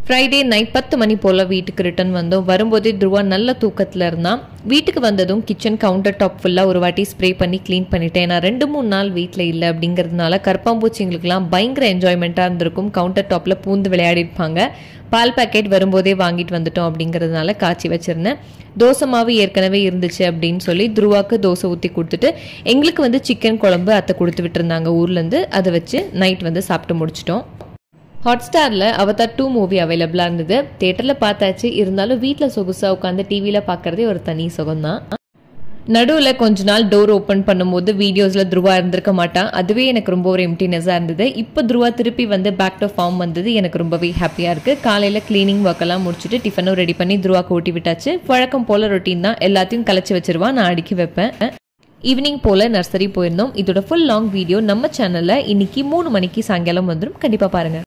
Friday night பத்து மணி போல் வீட்டுக்கு return வந்தோம் வரும்போதே துருவா நல்ல தூக்கத்தில் இருந்தான் வீட்டுக்கு வந்ததும் கிச்சன் கவுண்டர் டாப் ஃபுல்லாக ஒரு வாட்டி ஸ்ப்ரே பண்ணி க்ளீன் பண்ணிட்டேன் நான் ரெண்டு மூணு நாள் வீட்டில் இல்லை அப்படிங்கிறதுனால கற்பாம்பூச்சிங்களுக்குலாம் பயங்கர என்ஜாய்மெண்ட்டாக இருந்திருக்கும் கவுண்டர் டாப்பில் பூந்து விளையாடிருப்பாங்க பால் பாக்கெட் வரும்போதே வாங்கிட்டு வந்துட்டோம் அப்படிங்கிறதுனால காய்ச்சி வச்சிருந்தேன் தோசை மாவு ஏற்கனவே இருந்துச்சு அப்படின்னு சொல்லி துருவாக்கு தோசை ஊற்றி கொடுத்துட்டு எங்களுக்கு வந்து சிக்கன் குழம்பு அத்தை கொடுத்து விட்டுருந்தாங்க ஊர்லேருந்து அதை வச்சு நைட் வந்து சாப்பிட்டு முடிச்சிட்டோம் ஹாட்ஸ்டாரில் அவதார் டூ மூவி அவைலபிளாக இருந்தது தேட்டரில் பார்த்தாச்சு இருந்தாலும் வீட்டில் சொகுசாக உட்காந்து டிவியில் பார்க்குறதே ஒரு தனி சுகம்தான் நடுவில் கொஞ்ச நாள் டோர் ஓப்பன் பண்ணும்போது வீடியோஸில் துருவா இருந்திருக்க மாட்டான் அதுவே எனக்கு ரொம்ப ஒரு எம்டினஸாக இருந்தது இப்போ துருவா திருப்பி வந்து பேக் டு ஃபார்ம் வந்தது எனக்கு ரொம்பவே ஹாப்பியாக இருக்குது காலையில் க்ளீனிங் ஒர்க்கெல்லாம் முடிச்சுட்டு டிஃபனும் ரெடி பண்ணி துருவாக்கு ஓட்டி விட்டாச்சு வழக்கம் போல் ரொட்டீன் தான் எல்லாத்தையும் கலைச்சி வச்சிருவான் நான் அடுக்கி வைப்பேன் ஈவினிங் போல் நர்சரி போயிருந்தோம் இதோட ஃபுல் லாங் வீடியோ நம்ம சேனலில் இன்னைக்கு மூணு மணிக்கு சாயங்காலம் வந்துடும் கண்டிப்பாக பாருங்கள்